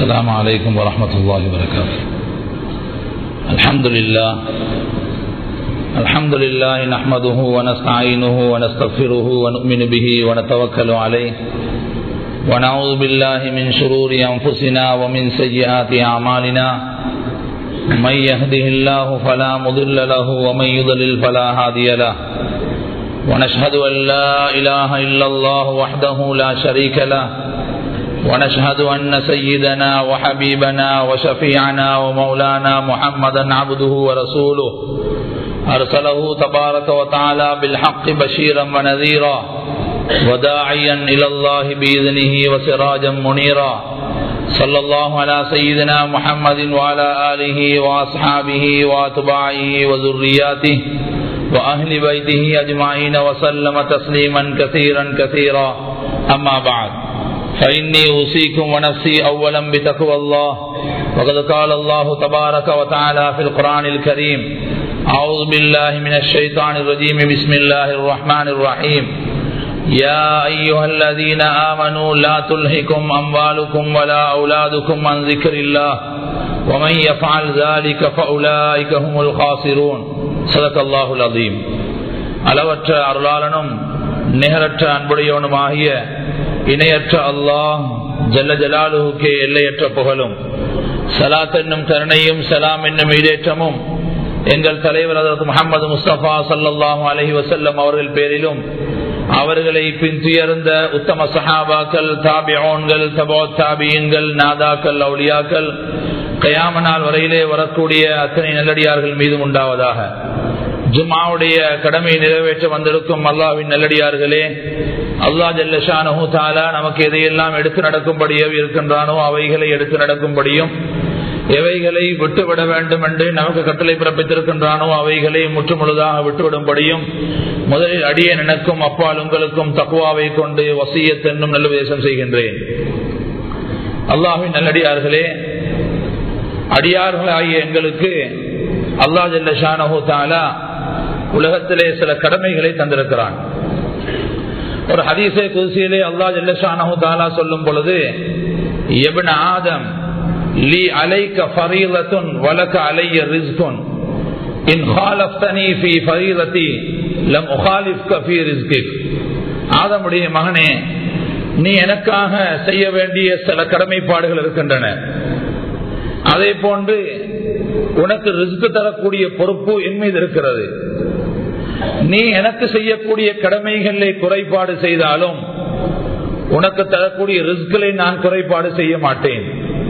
السلام عليكم ورحمة الله وبركاته الحمد لله الحمد لله نحمده ونستعينه ونستغفره ونؤمن به ونتوكل عليه ونعوذ بالله من شرور أنفسنا ومن سيئات أعمالنا من يهده الله فلا مضل له ومن يضلل فلا هادي له ونشهد أن لا إله إلا الله وحده لا شريك له ونشهد أن سيدنا وحبيبنا وشفيعنا ومولانا محمدا عبده ورسوله أرسله تبارك وتعالى بالحق بشيرا ونذيرا وداعيا إلى الله بإذنه وسراجا منيرا صلى الله على سيدنا محمد وعلى آله وأصحابه وأتباعه وذرياته وأهل بيته أجمعين وسلم تسليما كثيرا كثيرا أما بعد فإني أوصيكم ونفسي أولا بتقوى الله وقد قال الله تبارك وتعالى في القرآن الكريم أعوذ بالله من الشيطان الرجيم بسم الله الرحمن الرحيم يا أيها الذين آمنوا لا تلهكم أموالكم ولا أولادكم عن ذكر الله ومن يفعل ذلك فأولئك هم الخاسرون صدق الله العظيم அளவற்ற அருளாளனும் நிகரற்ற அன்புடையவனுமாகிய இணையற்ற அல்லாஹ் ஜல்ல ஜலாலுக்கே எல்லையற்ற புகழும் சலாத் என்னும் கருணையும் சலாம் என்னும் ஈடேற்றமும் எங்கள் தலைவர் அதற்கு முகமது முஸ்தபா சல்லாஹூ அலஹி வசல்லம் அவர்கள் பேரிலும் அவர்களை பின்துயர்ந்த உத்தம சஹாபாக்கள் தாபியோன்கள் தபோ தாபியன்கள் நாதாக்கள் அவுளியாக்கள் கயாமனால் வரையிலே வரக்கூடிய அத்தனை நல்லடியார்கள் மீதும் உண்டாவதாக ஜுமாவுடைய கடமை நிறைவேற்ற வந்திருக்கும் அல்லாவின் நல்லடியார்களே அல்லா ஜல்லஷானு தாலா நமக்கு எதையெல்லாம் எடுத்து நடக்கும்படியோ இருக்கின்றானோ அவைகளை எடுத்து நடக்கும்படியும் எவைகளை விட்டுவிட வேண்டும் என்று நமக்கு கட்டளை பிறப்பித்திருக்கின்றானோ அவைகளை முற்றுமுழுதாக விட்டுவிடும்படியும் முதலில் அடிய நினைக்கும் அப்பால் உங்களுக்கும் தக்குவாவை கொண்டு வசியத் என்னும் நல்ல உபதேசம் செய்கின்றேன் அல்லாஹின் நல்லடியார்களே அடியார்களாகிய எங்களுக்கு அல்லா ஜல்ல ஷானஹூ தாலா உலகத்திலே சில கடமைகளை தந்திருக்கிறான் ஒரு ஹதீசை குதிசியிலே அல்லா ஜல்ல ஷானஹூ தாலா சொல்லும் பொழுது எபின் ஆதம் லி அலைக்க ஃபரீலத்துன் வலக்க அலைய ரிஸ்குன் இன் ஹாலஃப்தனி ஃபி ஃபரீலத்தி லம் உஹாலிஃப்க ஃபி ரிஸ்கிக் ஆதமுடைய மகனே நீ எனக்காக செய்ய வேண்டிய சில கடமைப்பாடுகள் இருக்கின்றன அதே போன்று உனக்கு ரிஸ்க் தரக்கூடிய பொறுப்பு என் மீது இருக்கிறது நீ எனக்கு செய்யக்கூடிய கடமைகளை குறைபாடு செய்தாலும் உனக்கு தரக்கூடிய ரிஸ்களை நான் குறைபாடு செய்ய மாட்டேன்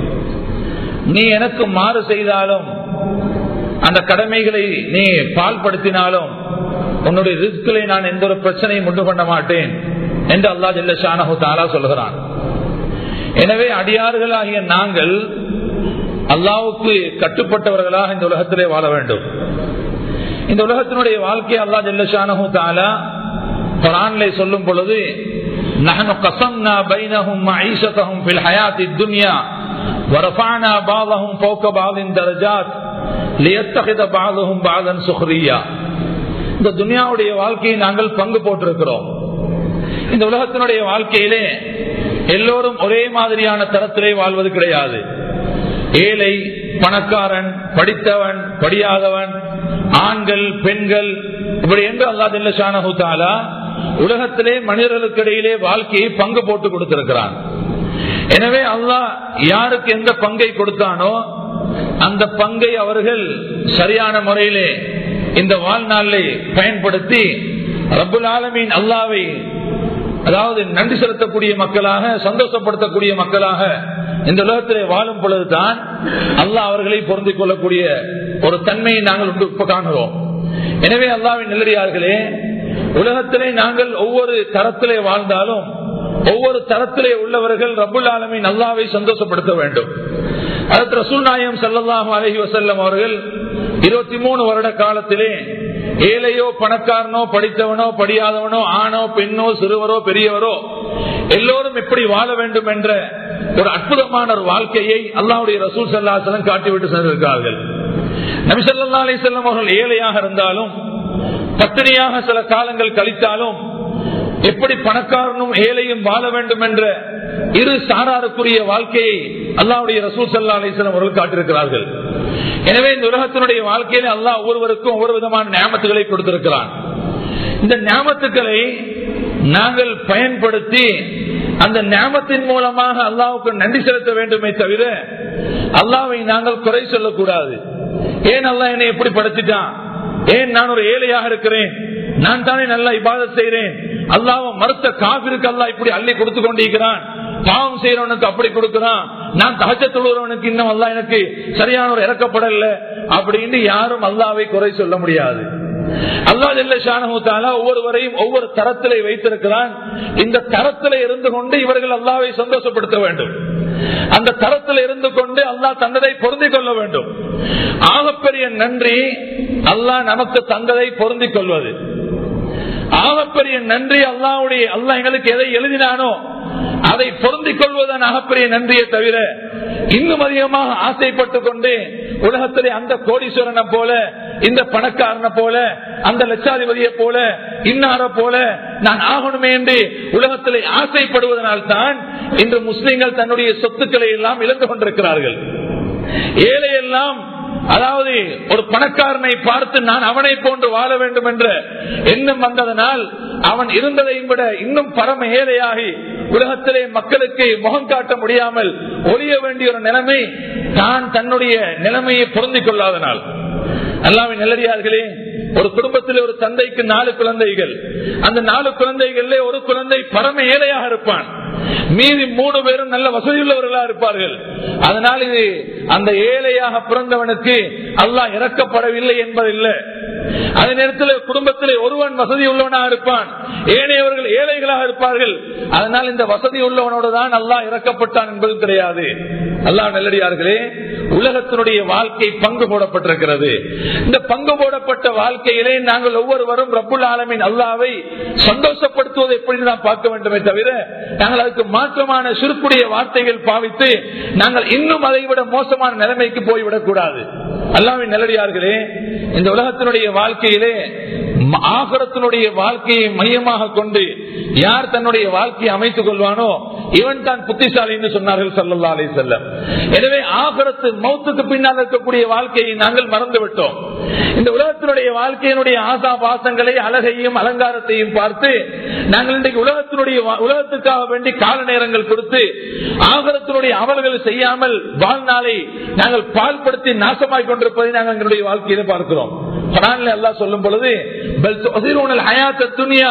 நீ எனக்கு மாறு செய்தாலும் அந்த கடமைகளை நீ பால்படுத்தினாலும் உன்னுடைய ரிஸ்களை நான் எந்த ஒரு பிரச்சனையும் உண்டு பண்ண மாட்டேன் என்று அல்லா ஜல்ல ஷானஹு தாலா சொல்கிறான் எனவே அடியார்களாகிய நாங்கள் அல்லாவுக்கு கட்டுப்பட்டவர்களாக இந்த உலகத்திலே வாழ வேண்டும் இந்த உலகத்தினுடைய வாழ்க்கை அல்லா ஜல்லஷானஹு தாலா குரான்ல சொல்லும் பொழுது نحن قسمنا بينهم معيشتهم في الحياة الدنيا ورفعنا بعضهم فوق بعض درجات ليتخذ بعضهم بعضا سخريا இந்த துனியாவுடைய வாழ்க்கையை நாங்கள் பங்கு போட்டிருக்கிறோம் இந்த உலகத்தினுடைய வாழ்க்கையிலே எல்லோரும் ஒரே மாதிரியான தரத்திலே வாழ்வது கிடையாது ஏழை பணக்காரன் படித்தவன் படியாதவன் ஆண்கள் பெண்கள் இப்படி என்று அல்லா உலகத்திலே மனிதர்களுக்கு இடையிலே வாழ்க்கையை பங்கு போட்டு கொடுத்திருக்கிறான் எனவே அல்லாஹ் யாருக்கு எந்த பங்கை கொடுத்தானோ அந்த பங்கை அவர்கள் சரியான முறையிலே இந்த வாழ்நாளை பயன்படுத்தி ரபுல் ஆலமீன் அல்லாவை அதாவது நன்றி செலுத்தக்கூடிய மக்களாக சந்தோஷப்படுத்தக்கூடிய மக்களாக இந்த உலகத்திலே வாழும் பொழுதுதான் அல்லாஹ் அவர்களை பொருந்திக் கொள்ளக்கூடிய ஒரு தன்மையை நாங்கள் இப்ப காணுகிறோம் எனவே அல்லாவின் நல்லடியார்களே உலகத்திலே நாங்கள் ஒவ்வொரு தரத்திலே வாழ்ந்தாலும் ஒவ்வொரு தரத்திலே உள்ளவர்கள் ரபுல் ஆலமின் அல்லாவை சந்தோஷப்படுத்த வேண்டும் அதற்கு ரசூல் நாயம் சல்லாஹூ அலஹி வசல்லம் அவர்கள் இருபத்தி மூணு வருட காலத்திலே ஏழையோ பணக்காரனோ படித்தவனோ படியாதவனோ ஆணோ பெண்ணோ சிறுவரோ பெரியவரோ எல்லோரும் எப்படி வாழ வேண்டும் என்ற ஒரு அற்புதமான ஒரு வாழ்க்கையை அல்லாவுடைய ரசூல் சல்லாசலம் காட்டிவிட்டு சென்றிருக்கிறார்கள் நபிசல்லா அலி செல்லம் அவர்கள் ஏழையாக இருந்தாலும் பத்தினியாக சில காலங்கள் கழித்தாலும் எப்படி பணக்காரனும் ஏழையும் வாழ வேண்டும் என்ற இரு சாராருக்குரிய வாழ்க்கையை அல்லாவுடைய ரசூல் சல்லா அலிஸ்லாம் அவர்கள் காட்டிருக்கிறார்கள் எனவே இந்த உலகத்தினுடைய வாழ்க்கையில அல்லாஹ் ஒவ்வொருவருக்கும் ஒவ்வொரு விதமான ஞாபகத்துகளை கொடுத்திருக்கிறான் இந்த ஞாபகத்துக்களை நாங்கள் பயன்படுத்தி அந்த ஞாபத்தின் மூலமாக அல்லாவுக்கு நன்றி செலுத்த வேண்டுமே தவிர அல்லாவை நாங்கள் குறை சொல்லக்கூடாது ஏன் அல்லா என்னை எப்படி படைச்சிட்டான் ஏன் நான் ஒரு ஏழையாக இருக்கிறேன் நான் தானே நல்லா இபாதத் செய்கிறேன் அல்லாவை மறுத்த காவிற்கு அல்லா இப்படி அள்ளி கொடுத்து கொண்டிருக்கிறான் பாவம் செய்யறவனுக்கு அப்படி கொடுக்கிறான் நான் தகச்ச தொழுறவனுக்கு இன்னும் அல்லா எனக்கு சரியான ஒரு இறக்கப்படல அப்படின்னு யாரும் அல்லாவை குறை சொல்ல முடியாது அல்லா ஜெல்லா ஒவ்வொருவரையும் ஒவ்வொரு தரத்திலே வைத்திருக்கிறான் இந்த தரத்திலே இருந்து கொண்டு இவர்கள் அல்லாவை சந்தோஷப்படுத்த வேண்டும் அந்த தரத்தில் இருந்து கொண்டு அல்லாஹ் தந்ததை பொருந்திக் கொள்ள வேண்டும் ஆகப்பெரிய நன்றி அல்லாஹ் நமக்கு தந்ததை பொருந்திக் கொள்வது ஆகப்பெரிய நன்றி அல்லாவுடைய அல்லாஹ் எங்களுக்கு எதை எழுதினானோ அதை பொருந்திக் கொள்வதன் ஆகப்பெரிய நன்றியை தவிர இன்னும் அதிகமாக ஆசைப்பட்டுக் கொண்டு உலகத்திலே அந்த கோடீஸ்வரனை போல இந்த பணக்காரனை போல அந்த லட்சாதிபதியை போல இன்னார போல நான் ஆகணுமே என்று உலகத்திலே ஆசைப்படுவதனால் தான் இன்று முஸ்லிம்கள் தன்னுடைய சொத்துக்களை எல்லாம் இழந்து கொண்டிருக்கிறார்கள் ஏழை எல்லாம் அதாவது ஒரு பணக்காரனை பார்த்து நான் அவனை போன்று வாழ வேண்டும் என்ற எண்ணம் வந்ததனால் அவன் இருந்ததையும் விட இன்னும் பரம ஏழையாகி உலகத்திலே மக்களுக்கு முகம் காட்ட முடியாமல் ஒழிய வேண்டிய ஒரு நிலைமை தான் தன்னுடைய நிலைமையை பொருந்திக் கொள்ளாதனால் அல்லாவின் நல்லடியார்களே ஒரு குடும்பத்தில் ஒரு தந்தைக்கு நாலு குழந்தைகள் அந்த நாலு குழந்தைகள்ல ஒரு குழந்தை பரம ஏழையாக இருப்பான் மீதி மூணு பேரும் நல்ல வசதியுள்ளவர்களா இருப்பார்கள் அதனால் இது அந்த ஏழையாக பிறந்தவனுக்கு அல்லாஹ் இறக்கப்படவில்லை என்பதில்லை அதே நேரத்தில் குடும்பத்தில் ஒருவன் வசதி உள்ளவனாக இருப்பான் ஏனையவர்கள் ஏழைகளாக இருப்பார்கள் அதனால் இந்த வசதி உள்ளவனோடு தான் அல்லாஹ் இறக்கப்பட்டான் என்பது கிடையாது அல்லாஹ் நல்லடியார்களே உலகத்தினுடைய வாழ்க்கை பங்கு போடப்பட்டிருக்கிறது இந்த பங்கு போடப்பட்ட வாழ்க்கையிலே நாங்கள் ஒவ்வொருவரும் ரப்புல் ஆலமின் அல்லாவை சந்தோஷப்படுத்துவதை எப்படி நாம் பார்க்க வேண்டுமே தவிர நாங்கள் அதுக்கு மாற்றமான சுருக்குடைய வார்த்தைகள் பாவித்து நாங்கள் இன்னும் அதை விட மோசமான நிலைமைக்கு போய்விடக் கூடாது அல்லாவின் நல்லடியார்களே இந்த உலகத்தினுடைய வாழ்க்கையிலே ஆகரத்தினுடைய வாழ்க்கையை மையமாக கொண்டு யார் தன்னுடைய வாழ்க்கையை அமைத்துக் கொள்வானோ இவன் தான் புத்திசாலி என்று சொன்னார்கள் சல்லா அலி செல்லம் எனவே ஆகரத்து மௌத்துக்கு பின்னால் இருக்கக்கூடிய வாழ்க்கையை நாங்கள் மறந்து விட்டோம் இந்த உலகத்தினுடைய வாழ்க்கையினுடைய ஆசா பாசங்களை அழகையும் அலங்காரத்தையும் பார்த்து நாங்கள் இன்றைக்கு உலகத்தினுடைய உலகத்துக்காக வேண்டி கால நேரங்கள் கொடுத்து ஆகரத்தினுடைய அமல்கள் செய்யாமல் வாழ்நாளை நாங்கள் பால்படுத்தி நாசமாய் கொண்டிருப்பதை நாங்கள் எங்களுடைய வாழ்க்கையில பார்க்கிறோம் அல்லா சொல்லும் பொழுது துனியா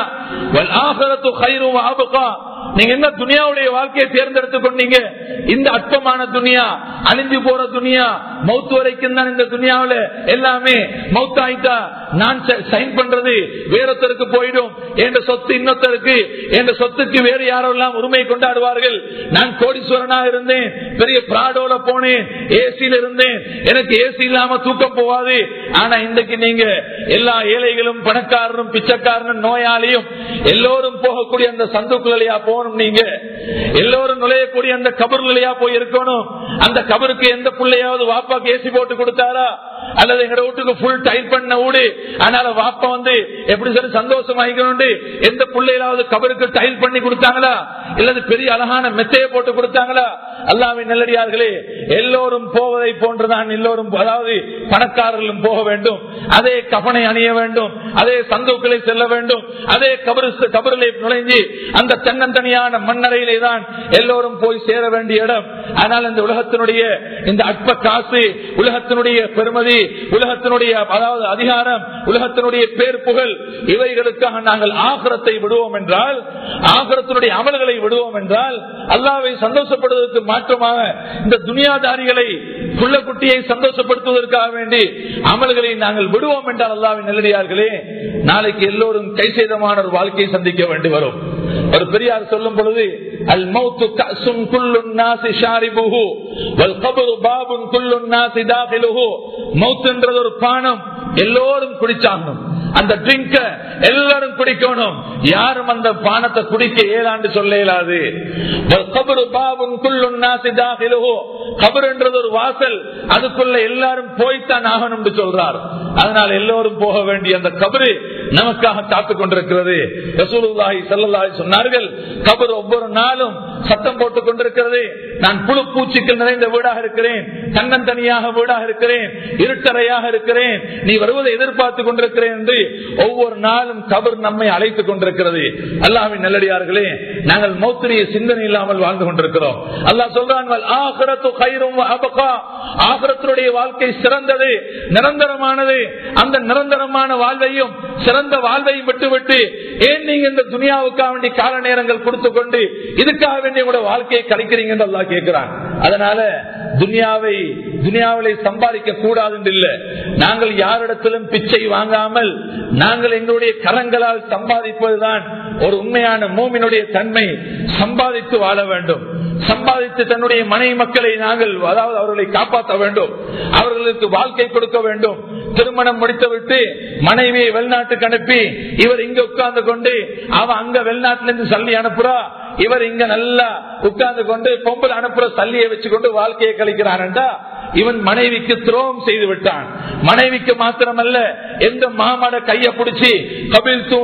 நீங்க என்ன துனியாவுடைய வாழ்க்கையை தேர்ந்தெடுத்துக் கொண்டீங்க இந்த அற்பமான துனியா அழிஞ்சு போற துனியா மௌத்து வரைக்கும் தான் இந்த துனியாவில எல்லாமே மௌத் ஆயிட்டா நான் சைன் பண்றது வேறொருத்தருக்கு போயிடும் என்ற சொத்து இன்னொருத்தருக்கு என்ற சொத்துக்கு வேறு யாரெல்லாம் உரிமை கொண்டாடுவார்கள் நான் கோடீஸ்வரனா இருந்தேன் பெரிய பிராடோல போனேன் ஏசியில இருந்தேன் எனக்கு ஏசி இல்லாம தூக்கம் போவாது ஆனா இன்றைக்கு நீங்க எல்லா ஏழைகளும் பணக்காரரும் பிச்சைக்காரனும் நோயாளியும் எல்லோரும் போகக்கூடிய அந்த சந்துக்குள்ளையா போகணும் நீங்க எல்லோரும் நுழையக்கூடிய அந்த கபர்களையா போய் இருக்கணும் அந்த கபருக்கு எந்த பிள்ளையாவது வாப்பாக்கு ஏசி போட்டு கொடுத்தாரா அல்லது எங்க வீட்டுக்கு புல் டைட் பண்ண ஊடு அதனால வாப்பா வந்து எப்படி சொல்லி சந்தோஷமாயிக்கணும் எந்த பிள்ளைகளாவது கபருக்கு டைல் பண்ணி கொடுத்தாங்களா இல்லது பெரிய அழகான மெத்தையை போட்டு கொடுத்தாங்களா அல்லாவின் நல்லடியார்களே எல்லோரும் போவதை போன்றுதான் எல்லோரும் அதாவது பணக்காரர்களும் போக வேண்டும் அதே கபனை அணிய வேண்டும் அதே சந்துக்களை செல்ல வேண்டும் அதே கபரு கபரிலே நுழைஞ்சு அந்த தன்னந்தனியான மண்ணறையிலே தான் எல்லோரும் போய் சேர வேண்டிய இடம் ஆனால் இந்த உலகத்தினுடைய இந்த அற்ப காசு உலகத்தினுடைய பெருமதி உலகத்தினுடைய அதாவது அதிகாரம் உலகத்தினுடைய பேர் புகழ் இவைகளுக்காக நாங்கள் ஆகரத்தை விடுவோம் என்றால் ஆகரத்தினுடைய அமல்களை விடுவோம் என்றால் அல்லாவை சந்தோஷப்படுவதற்கு மாற்றமாக இந்த துனியாதாரிகளை புள்ள குட்டியை சந்தோஷப்படுத்துவதற்காக வேண்டி அமல்களை நாங்கள் விடுவோம் என்றால் அல்லாவின் நல்லடியார்களே நாளைக்கு எல்லோரும் கை சேதமான ஒரு வாழ்க்கையை சந்திக்க வேண்டி வரும் ஒரு பெரியார் சொல்லும் பொழுது அல் மௌத்து கசும் குல்லுன் நாசி ஷாரிபுஹு வல் கபரு பாபுன் குல்லுன் நாசி தாகிலுஹு மௌத் என்றது ஒரு பானம் எல்லோரும் குடிச்சாகணும் அந்த ட்ரிங்க எல்லாரும் குடிக்கணும் யாரும் அந்த பானத்தை குடிக்க ஏழாண்டு சொல்ல இயலாது கபர் என்றது ஒரு வாசல் அதுக்குள்ள எல்லாரும் போய்த்தான் ஆகணும் சொல்றார் அதனால் எல்லோரும் போக வேண்டிய அந்த கபரு நமக்காக காத்துக் கொண்டிருக்கிறது ரசூலுல்லாஹி ஸல்லல்லாஹு அலைஹி சொன்னார்கள் கபர் ஒவ்வொரு நாளும் சத்தம் போட்டுக் கொண்டிருக்கிறது நான் புழு பூச்சிகள் நிறைந்த வீடாக இருக்கிறேன் தன்னந்தனியாக வீடாக இருக்கிறேன் இருட்டறையாக இருக்கிறேன் நீ வருவதை எதிர்பார்த்து கொண்டிருக்கிறேன் என்று ஒவ்வொரு நாளும் கபர் நம்மை அழைத்துக் கொண்டிருக்கிறது அல்லாஹ்வின் நல்லடியார்களே நாங்கள் மௌத்திரிய சிந்தனை இல்லாமல் வாழ்ந்து கொண்டிருக்கிறோம் அல்லாஹ் சொல்றான் "வல் ஆகிரத்து கைரும் அபகா ஆகிரத்தினுடைய வாழ்க்கை சிறந்தது நிரந்தரமானது அந்த நிரந்தரமான வாழ்வையும் சிறந்த வாழ்வையும் விட்டுவிட்டு ஏன் நீங்க இந்த துனியாவுக்காக வேண்டி கால நேரங்கள் கொடுத்து கொண்டு இதுக்காக வேண்டிய உங்களோட வாழ்க்கையை கழிக்கிறீங்க என்று அல்லாஹ் கேட்கிறான் அதனால துனியாவை துனியாவிலே சம்பாதிக்க கூடாது என்று இல்ல நாங்கள் யாரிடத்திலும் பிச்சை வாங்காமல் நாங்கள் எங்களுடைய கரங்களால் சம்பாதிப்பதுதான் ஒரு உண்மையான மூமினுடைய தன்மை சம்பாதித்து வாழ வேண்டும் சம்பாதித்து தன்னுடைய மனைவி மக்களை நாங்கள் அதாவது அவர்களை காப்பாற்ற வேண்டும் அவர்களுக்கு வாழ்க்கை கொடுக்க வேண்டும் திருமணம் முடித்துவிட்டு மனைவியை வெளிநாட்டுக்கு அனுப்பி இவர் இங்க உட்கார்ந்து கொண்டு அவ அங்க வெளிநாட்டுல இருந்து சல்லி அனுப்புறா இவர் இங்க நல்லா உட்கார்ந்து கொண்டு பொம்பல் அனுப்புற சல்லியை வச்சு கொண்டு வாழ்க்கையை கழிக்கிறான்டா இவன் மனைவிக்கு துரோகம் செய்து விட்டான் மனைவிக்கு மாத்திரமல்ல எந்த மாமாட கைய பிடிச்சி கபில் தூ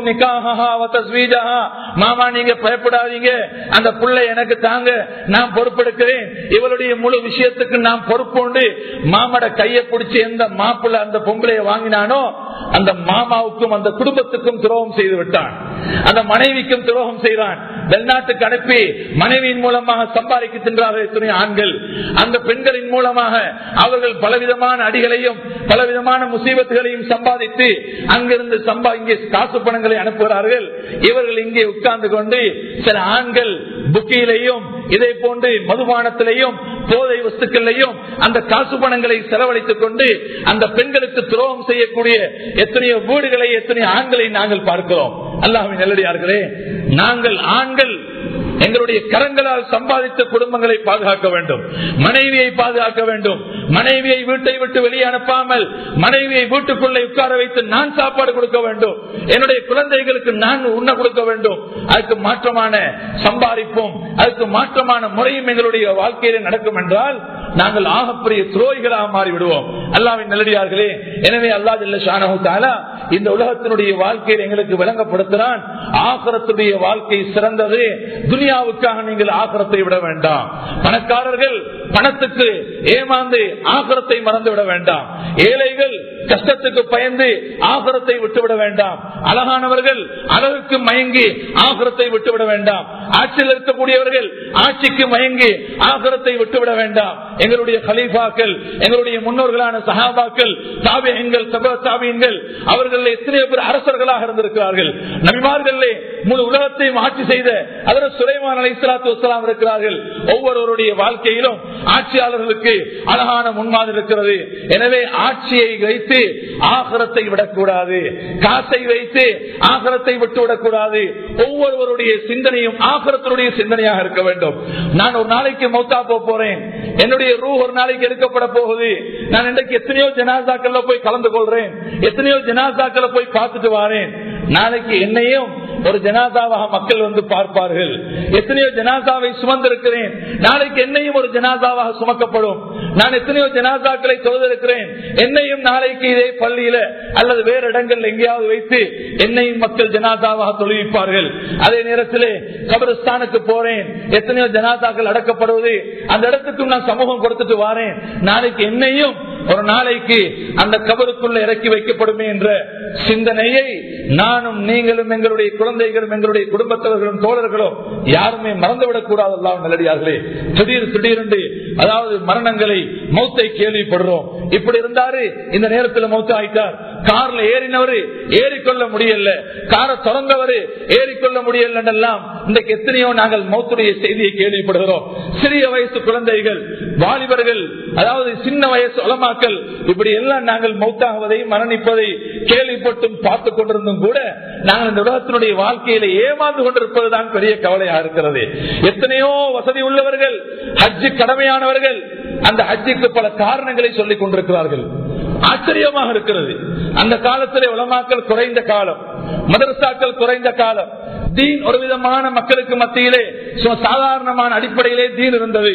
நிக்காஹா மாமா நீங்க பயப்படாதீங்க அந்த புள்ளை எனக்கு தாங்க நான் பொறுப்பெடுக்கிறேன் இவளுடைய முழு விஷயத்துக்கு நான் பொறுப்புண்டு மாமாட கைய பிடிச்சி எந்த மாப்பிள்ள அந்த பொம்பளைய வாங்கினானோ அந்த மாமாவுக்கும் அந்த குடும்பத்துக்கும் துரோகம் செய்து விட்டான் அந்த மனைவிக்கும் துரோகம் செய்கிறான் வெளிநாட்டுக்கு அனுப்பி மனைவியின் மூலமாக சம்பாதிக்க தின்றார்கள் எத்தனை ஆண்கள் அந்த பெண்களின் மூலமாக அவர்கள் பலவிதமான அடிகளையும் பலவிதமான முசீபத்துகளையும் சம்பாதித்து அங்கிருந்து சம்பா இங்கே காசு பணங்களை அனுப்புகிறார்கள் இவர்கள் இங்கே உட்கார்ந்து கொண்டு சில ஆண்கள் புக்கியிலையும் இதை போன்று மதுபானத்திலையும் போதை வஸ்துக்களையும் அந்த காசு பணங்களை செலவழித்துக் கொண்டு அந்த பெண்களுக்கு துரோகம் செய்யக்கூடிய எத்தனையோ வீடுகளை எத்தனையோ ஆண்களை நாங்கள் பார்க்கிறோம் அல்லாஹின் நல்லடியார்களே நாங்கள் ஆண்கள் எங்களுடைய கரங்களால் சம்பாதித்த குடும்பங்களை பாதுகாக்க வேண்டும் மனைவியை பாதுகாக்க வேண்டும் மனைவியை வீட்டை விட்டு வெளியே அனுப்பாமல் மனைவியை வீட்டுக்குள்ளே உட்கார வைத்து நான் சாப்பாடு கொடுக்க வேண்டும் என்னுடைய குழந்தைகளுக்கு நான் உண்ண கொடுக்க வேண்டும் அதுக்கு மாற்றமான சம்பாதிப்போம் அதுக்கு மாற்றமான முறையும் எங்களுடைய வாழ்க்கையில நடக்கும் என்றால் நாங்கள் ஆகப்பெரிய துரோகிகளாக மாறிவிடுவோம் அல்லாவின் நல்லடியார்களே எனவே அல்லா ஜல்ல ஷானஹு தாலா இந்த உலகத்தினுடைய வாழ்க்கையில் எங்களுக்கு விளங்கப்படுத்துகிறான் ஆகரத்துடைய வாழ்க்கை சிறந்தது துனியாவுக்காக நீங்கள் ஆகரத்தை விட வேண்டாம் பணக்காரர்கள் பணத்துக்கு ஏமாந்து ஆகரத்தை மறந்து விட வேண்டாம் ஏழைகள் கஷ்டத்துக்கு பயந்து ஆகரத்தை விட்டுவிட வேண்டாம் அழகானவர்கள் அழகுக்கு மயங்கி ஆகரத்தை விட்டுவிட வேண்டாம் ஆட்சியில் இருக்கக்கூடியவர்கள் ஆட்சிக்கு மயங்கி ஆகரத்தை விட்டுவிட வேண்டாம் எங்களுடைய கலீஃபாக்கள் எங்களுடைய முன்னோர்களான சஹாபாக்கள் தாபியங்கள் சப தாபியங்கள் அவர்கள் எத்தனையோ பேர் அரசர்களாக இருந்திருக்கிறார்கள் நபிமார்களே முழு உலகத்தையும் ஆட்சி செய்த அதற்கு சுலைமான் அலை சலாத்து வசலாம் இருக்கிறார்கள் ஒவ்வொருவருடைய வாழ்க்கையிலும் ஆட்சியாளர்களுக்கு அழகான முன்மாதிரி இருக்கிறது எனவே ஆட்சியை வைத்து ஆகரத்தை விடக்கூடாது காசை வைத்து ஆகரத்தை விட்டுவிடக் கூடாது ஒவ்வொருவருடைய சிந்தனையும் ஆகரத்தினுடைய சிந்தனையாக இருக்க வேண்டும் நான் ஒரு நாளைக்கு மௌத்தா போறேன் என்னுடைய ரூ ஒரு நாளைக்கு எடுக்கப்பட போகுது நான் இன்றைக்கு எத்தனையோ ஜனாசாக்கள்ல போய் கலந்து கொள்றேன் எத்தனையோ ஜனாசாக்களை போய் பார்த்துட்டு வரேன் நாளைக்கு என்னையும் ஒரு ஜனாதாவாக மக்கள் வந்து பார்ப்பார்கள் எத்தனையோ ஜனாதாவை சுமந்திருக்கிறேன் நாளைக்கு என்னையும் ஒரு ஜனாதாவாக சுமக்கப்படும் நான் எத்தனையோ ஜனாதாக்களை தொழுதிருக்கிறேன் என்னையும் நாளைக்கு இதே பள்ளியில அல்லது வேறு இடங்கள் எங்கேயாவது வைத்து என்னையும் மக்கள் ஜனாதாவாக தொழுவிப்பார்கள் அதே நேரத்தில் கபரஸ்தானுக்கு போறேன் எத்தனையோ ஜனாதாக்கள் அடக்கப்படுவது அந்த இடத்துக்கும் நான் சமூகம் கொடுத்துட்டு வாரேன் நாளைக்கு என்னையும் ஒரு நாளைக்கு அந்த கபருக்குள்ள இறக்கி வைக்கப்படுமே என்ற சிந்தனையை நானும் நீங்களும் எங்களுடைய குழந்தைகளும் எங்களுடைய குடும்பத்தவர்களும் தோழர்களும் யாருமே மறந்துவிடக் கூடாது எல்லாம் நல்லடியார்களே திடீர் திடீரென்று அதாவது மரணங்களை மௌத்தை கேள்விப்படுறோம் இப்படி இருந்தாரு இந்த நேரத்தில் மௌத்த ஆயிட்டார் கார்ல ஏறினவரு ஏறிக்கொள்ள முடியல காரை திறந்தவரு ஏறிக்கொள்ள முடியல என்றெல்லாம் இன்றைக்கு எத்தனையோ நாங்கள் மௌத்துடைய செய்தியை கேள்விப்படுகிறோம் சிறிய வயசு குழந்தைகள் வாலிபர்கள் அதாவது சின்ன வயசு உலமாக்கள் இப்படி எல்லாம் நாங்கள் மௌத்தாகுவதை மரணிப்பதை கேள்விப்பட்டும் பார்த்து கொண்டிருந்தும் கூட நாங்கள் இந்த உலகத்தினுடைய வாழ்க்கையில ஏமாந்து கொண்டிருப்பதுதான் பெரிய கவலையா இருக்கிறது எத்தனையோ வசதி உள்ளவர்கள் ஹஜ்ஜு கடமையானவர்கள் அந்த ஹஜ்ஜுக்கு பல காரணங்களை சொல்லிக் கொண்டிருக்கிறார்கள் ஆச்சரியமாக இருக்கிறது அந்த காலத்திலே உலமாக்கள் குறைந்த காலம் மதரசாக்கள் குறைந்த காலம் தீன் ஒரு விதமான மக்களுக்கு மத்தியிலே சாதாரணமான அடிப்படையிலே தீன் இருந்தது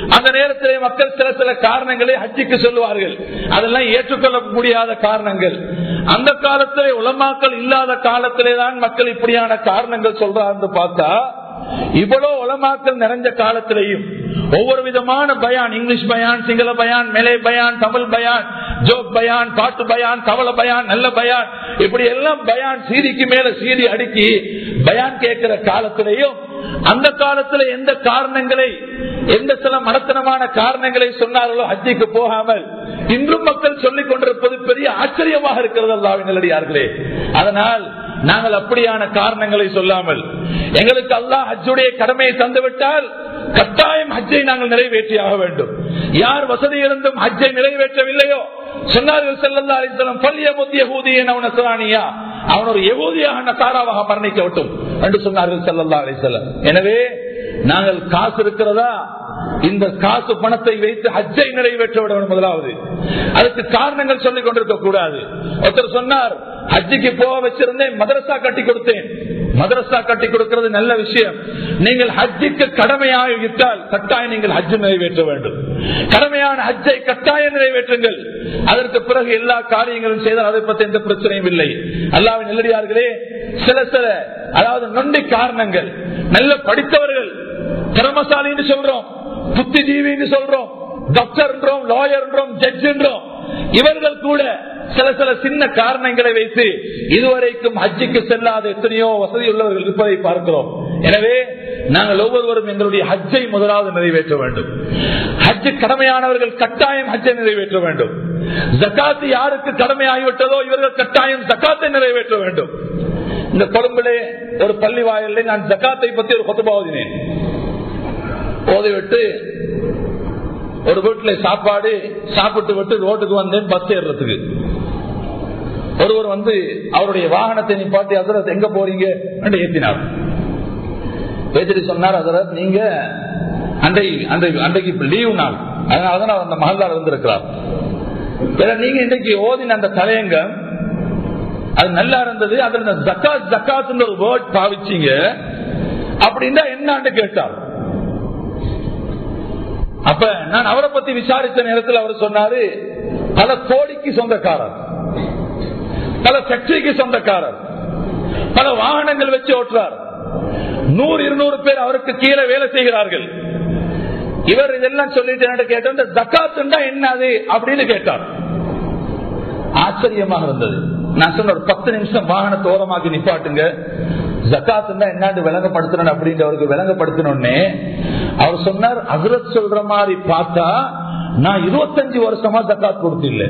அந்த நேரத்திலே மக்கள் சில சில காரணங்களை ஹஜ்ஜிக்கு சொல்லுவார்கள் அதெல்லாம் ஏற்றுக்கொள்ள முடியாத காரணங்கள் அந்த காலத்திலே உலமாக்கள் இல்லாத காலத்திலே தான் மக்கள் இப்படியான காரணங்கள் சொல்றாங்க பார்த்தா இவ்வளவு உலமாக்கள் நிறைஞ்ச காலத்திலையும் ஒவ்வொரு விதமான பயான் இங்கிலீஷ் பயான் சிங்கள பயான் மெலே பயான் தமிழ் பயான் ஜோக் பயான் பாட்டு பயான் கவல பயான் நல்ல பயான் இப்படி எல்லாம் பயான் சீதிக்கு மேல சீதி அடுக்கி பயான் கேட்கிற காலத்திலையும் அந்த காலத்துல எந்த காரணங்களை எந்த சில மனத்தனமான காரணங்களை சொன்னார்களோ ஹஜ்ஜிக்கு போகாமல் இன்றும் மக்கள் சொல்லிக் கொண்டிருப்பது பெரிய ஆச்சரியமாக இருக்கிறது அல்லாவின் நிலடியார்களே அதனால் நாங்கள் அப்படியான காரணங்களை சொல்லாமல் எங்களுக்கு அல்லாஹ் ஹஜ்ஜுடைய கடமையை தந்துவிட்டால் கட்டாயம் ஹஜ்ஜை நாங்கள் நிறைவேற்றியாக வேண்டும் யார் வசதி இருந்தும் ஹஜ்ஜை நிறைவேற்றவில்லையோ சொன்னார்கள் செல்லல்லா அலிசலம் பள்ளிய முத்திய ஹூதியன் அவன் நசரானியா அவன் ஒரு எகூதியாக நசாராவாக மரணிக்கட்டும் என்று சொன்னார்கள் செல்லல்லா அலிசல்லம் எனவே நாங்கள் காசு இருக்கிறதா இந்த காசு பணத்தை வைத்து ஹஜ்ஜை நிறைவேற்ற விட வேண்டும் முதலாவது அதுக்கு காரணங்கள் சொல்லிக் கொண்டிருக்க கூடாது ஒருத்தர் சொன்னார் ஹஜ்ஜிக்கு போக வச்சிருந்தேன் மதரசா கட்டி கொடுத்தேன் மதரசா கட்டி கொடுக்கிறது நல்ல விஷயம் நீங்கள் ஹஜ்ஜிக்கு கடமையாகிவிட்டால் கட்டாயம் நீங்கள் ஹஜ்ஜு நிறைவேற்ற வேண்டும் கடமையான ஹஜ்ஜை கட்டாயம் நிறைவேற்றுங்கள் அதற்கு பிறகு எல்லா காரியங்களும் செய்தால் அதை பற்றி எந்த பிரச்சனையும் இல்லை அல்லாவின் நெல்லடியார்களே சில சில அதாவது நொண்டி காரணங்கள் நல்ல படித்தவர்கள் திறமசாலின்னு சொல்றோம் புத்திஜீவின்னு சொல்றோம் டாக்டர் என்றோம் லாயர் என்றோம் ஜட்ஜ் என்றோம் இவர்கள் கூட சில சில சின்ன காரணங்களை வைத்து இதுவரைக்கும் ஹஜ்ஜுக்கு செல்லாத எத்தனையோ வசதி உள்ளவர்கள் இருப்பதை பார்க்கிறோம் எனவே நாங்கள் ஒவ்வொருவரும் எங்களுடைய ஹஜ்ஜை முதலாவது நிறைவேற்ற வேண்டும் ஹஜ்ஜு கடமையானவர்கள் கட்டாயம் ஹஜ்ஜை நிறைவேற்ற வேண்டும் ஜக்காத்து யாருக்கு கடமையாகிவிட்டதோ இவர்கள் கட்டாயம் ஜக்காத்தை நிறைவேற்ற வேண்டும் இந்த கொழும்பிலே ஒரு பள்ளி வாயிலே நான் ஜக்காத்தை பத்தி ஒரு கொத்துபா ஓதினேன் ஓதிவிட்டு ஒரு வீட்டுல சாப்பாடு சாப்பிட்டு விட்டு ரோட்டுக்கு வந்தேன் பஸ் ஏறுறதுக்கு ஒருவர் வந்து அவருடைய வாகனத்தை நிப்பாட்டி அதரத் எங்க போறீங்க என்று ஏத்தினார் ஏத்திட்டு சொன்னார் அதரத் நீங்க அன்றை அன்றைக்கு அன்றைக்கு லீவு நாள் அதனாலதான் அவர் அந்த மகளார் இருந்திருக்கிறார் நீங்க இன்றைக்கு ஓதின அந்த தலையங்கம் அது நல்லா இருந்தது அதுல ஜக்காத் ஜக்காத் ஒரு வேர்ட் பாவிச்சீங்க அப்படின்னா என்னான்னு கேட்டார் அப்ப நான் அவரை பத்தி விசாரித்த நேரத்தில் அவர் சொன்னாரு பல கோடிக்கு சொந்தக்காரர் பல ஃபேக்டரிக்கு சொந்தக்காரர் பல வாகனங்கள் வச்சு ஓட்டுறார் நூறு இருநூறு பேர் அவருக்கு கீழே வேலை செய்கிறார்கள் இவர் இதெல்லாம் சொல்லிட்டு கேட்ட இந்த ஜக்காத்துண்டா என்னது அப்படின்னு கேட்டார் ஆச்சரியமாக இருந்தது நான் சொன்ன ஒரு பத்து நிமிஷம் வாகனத்தை ஓரமாக்கி நிப்பாட்டுங்க ஜக்காத் என்னன்னு விளங்கப்படுத்தணும் அப்படின்னு அவருக்கு விளங்கப்படுத்தணும்னே அவர் சொன்னார் அசுரத் சொல்ற மாதிரி பார்த்தா நான் இருபத்தஞ்சு வருஷமா ஜக்காத் கொடுத்தில்ல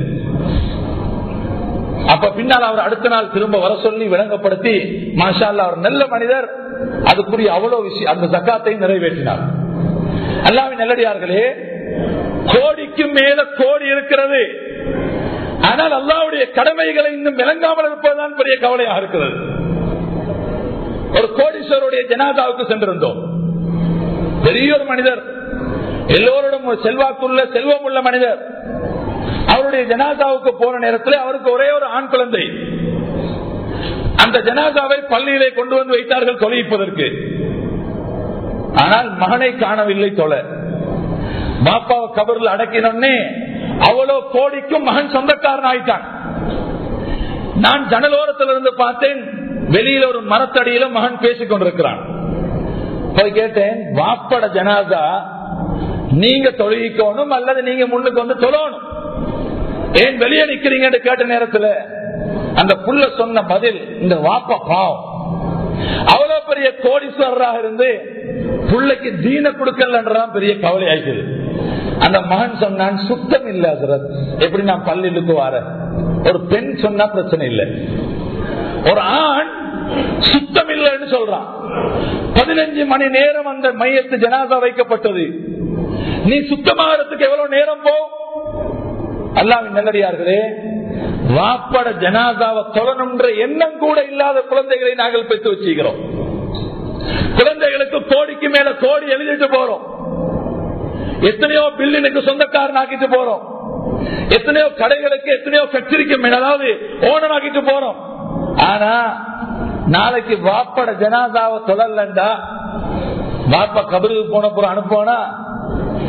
அப்ப பின்னால் அவர் அடுத்த நாள் திரும்ப வர சொல்லி விளங்கப்படுத்தி மாஷா அவர் நல்ல மனிதர் அதுக்குரிய அவ்வளவு விஷயம் அந்த ஜக்காத்தை நிறைவேற்றினார் அல்லாவின் நல்லடியார்களே கோடிக்கு மேல கோடி இருக்கிறது ஆனால் அல்லாவுடைய கடமைகளை இன்னும் விளங்காமல் இருப்பதுதான் பெரிய கவலையாக இருக்கிறது ஒரு கோடீஸ்வருடைய ஜனாதாவுக்கு சென்றிருந்தோம் பெரிய ஒரு மனிதர் எல்லோருடன் செல்வாக்குள்ள செல்வம் உள்ள மனிதர் அவருடைய ஜனாதாவுக்கு போன நேரத்தில் அவருக்கு ஒரே ஒரு ஆண் குழந்தை அந்த ஜனாதாவை பள்ளியிலே கொண்டு வந்து வைத்தார்கள் தொலைப்பதற்கு ஆனால் மகனை காணவில்லை தொலை பாப்பாவை கபரில் அடக்கினோடனே அவ்வளவு கோடிக்கும் மகன் சொந்தக்காரன் ஆயிட்டான் நான் ஜனலோரத்தில் இருந்து பார்த்தேன் வெளியில ஒரு மரத்தடியில மகன் பேசிக் கொண்டிருக்கிறான் போய் கேட்டேன் வாப்பட ஜனாதா நீங்க தொழுகிக்கணும் அல்லது நீங்க முன்னுக்கு வந்து தொழணும் ஏன் வெளியே நிக்கிறீங்கன்னு கேட்ட நேரத்துல அந்த புள்ள சொன்ன பதில் இந்த வாப்பா பாவம் அவ்வளவு பெரிய கோடீஸ்வரராக இருந்து புள்ளைக்கு தீன கொடுக்கலன்றதான் பெரிய கவலை ஆயிடுது அந்த மகன் சொன்னான் சுத்தம் இல்ல ஹசரத் எப்படி நான் பள்ளிக்கு வார ஒரு பெண் சொன்னா பிரச்சனை இல்லை ஒரு ஆண் சுத்தம் இல்லைன்னு சொல்றான் பதினஞ்சு மணி நேரம் அந்த மையத்து ஜனாதா வைக்கப்பட்டது நீ சுத்தமாகறதுக்கு எவ்வளவு நேரம் போ அல்லாவின் நல்லடியார்களே வாப்பட ஜனாதாவை தொடணுன்ற எண்ணம் கூட இல்லாத குழந்தைகளை நாங்கள் பெற்று வச்சுக்கிறோம் குழந்தைகளுக்கு கோடிக்கு மேல கோடி எழுதிட்டு போறோம் எத்தனையோ பில்லினுக்கு சொந்தக்காரன் ஆக்கிட்டு போறோம் எத்தனையோ கடைகளுக்கு எத்தனையோ ஃபேக்டரிக்கு அதாவது ஓனர் ஆக்கிட்டு போறோம் ஆனா நாளைக்கு வாப்பட ஜனாதாவை தொடரலண்டா வாப்பா கபருக்கு போன போற அனுப்போனா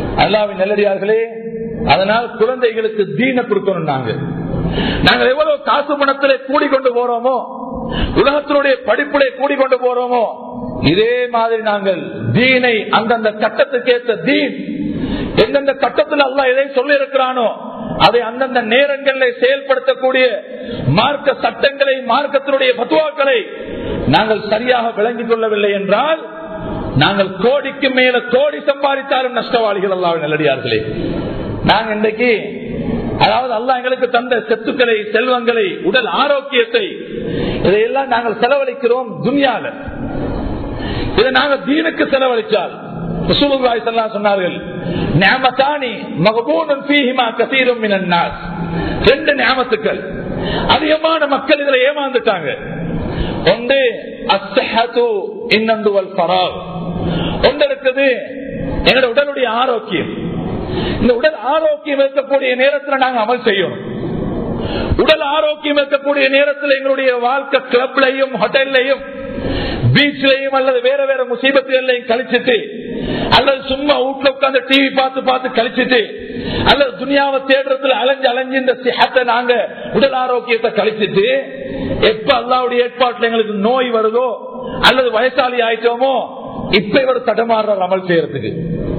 அல்லாவின் நல்லடியார்களே அதனால் குழந்தைகளுக்கு தீன கொடுக்கணும் நாங்க நாங்கள் எவ்வளவு காசு பணத்திலே கூடிக்கொண்டு போறோமோ உலகத்தினுடைய படிப்பிலே கூடிக்கொண்டு போறோமோ இதே மாதிரி நாங்கள் தீனை அந்தந்த கட்டத்துக்கு ஏற்ற தீன் எந்தெந்த கட்டத்தில் அல்லா எதை சொல்லி இருக்கிறானோ அதை அந்தந்த நேரங்களில் செயல்படுத்தக்கூடிய மார்க்க சட்டங்களை மார்க்கத்தினுடைய பத்துவாக்களை நாங்கள் சரியாக விளங்கிக் கொள்ளவில்லை என்றால் நாங்கள் கோடிக்கு மேல கோடி சம்பாதித்தாலும் நஷ்டவாளிகள் அல்லாவின் நல்லடியார்களே நாங்க இன்றைக்கு அதாவது அல்லா எங்களுக்கு தந்த செத்துக்களை செல்வங்களை உடல் ஆரோக்கியத்தை இதையெல்லாம் நாங்கள் செலவழிக்கிறோம் துனியால இதை நாங்கள் தீனுக்கு செலவழிச்சால் சொன்னார்கள் ரெண்டு ஞாபத்துக்கள் அதிகமான மக்கள் இதுல ஏமாந்துட்டாங்க ஒன்று அஸ்ஹது இன்னொன்று ஒன்று இருக்குது எங்களோட உடலுடைய ஆரோக்கியம் இந்த உடல் ஆரோக்கியம் இருக்கக்கூடிய நேரத்தில் நாங்கள் அமல் செய்யணும் உடல் ஆரோக்கியம் இருக்கக்கூடிய நேரத்தில் எங்களுடைய வாழ்க்கை கிளப்லையும் ஹோட்டல்லையும் பீச்லையும் அல்லது வேற வேற முசீபத்துகளையும் கழிச்சிட்டு அல்லது சும்மா வீட்டுல உட்காந்து டிவி பார்த்து பார்த்து கழிச்சிட்டு அல்லது துனியாவை தேடுறதுல அலைஞ்சு அலைஞ்சு இந்த சிஹத்தை நாங்க உடல் ஆரோக்கியத்தை கழிச்சிட்டு எப்ப அல்லாவுடைய ஏற்பாட்டுல எங்களுக்கு நோய் வருதோ அல்லது வயசாளி ஆயிட்டோமோ இப்ப இவர் தடமாறுறார் அமல் செய்யறதுக்கு